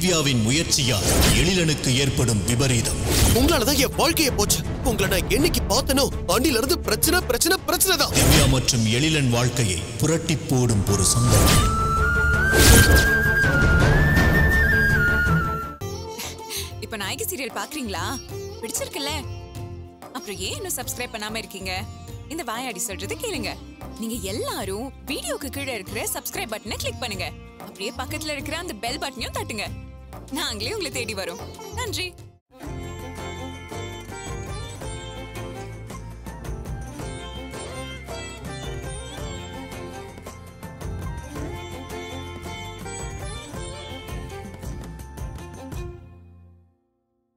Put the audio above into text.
திவ்யாவின் முயற்சியால் எழிலனுக்கு ஏற்படும் விபரீதம் உங்களாலதான் என் வாழ்க்கையே போச்சு உங்களை நான் என்னைக்கு பார்த்தனோ அன்னில இருந்து பிரச்சனை பிரச்சனை பிரச்சனை தான் திவ்யா மற்றும் எழிலன் வாழ்க்கையை புரட்டி போடும் ஒரு சம்பவம் இப்ப நாயகி சீரியல் பாக்குறீங்களா பிடிச்சிருக்குல்ல அப்புறம் ஏன் இன்னும் சப்ஸ்கிரைப் பண்ணாம இருக்கீங்க இந்த வாயாடி சொல்றது கேளுங்க நீங்க எல்லாரும் வீடியோக்கு கீழே இருக்கிற சப்ஸ்கிரைப் பட்டனை கிளிக் பண்ணுங்க அப்படியே பக்கத்துல இருக்கிற அந்த பெல் பட்டனையும் தட்டுங்க நாங்களே உங்களை தேடி வரோம் நன்றி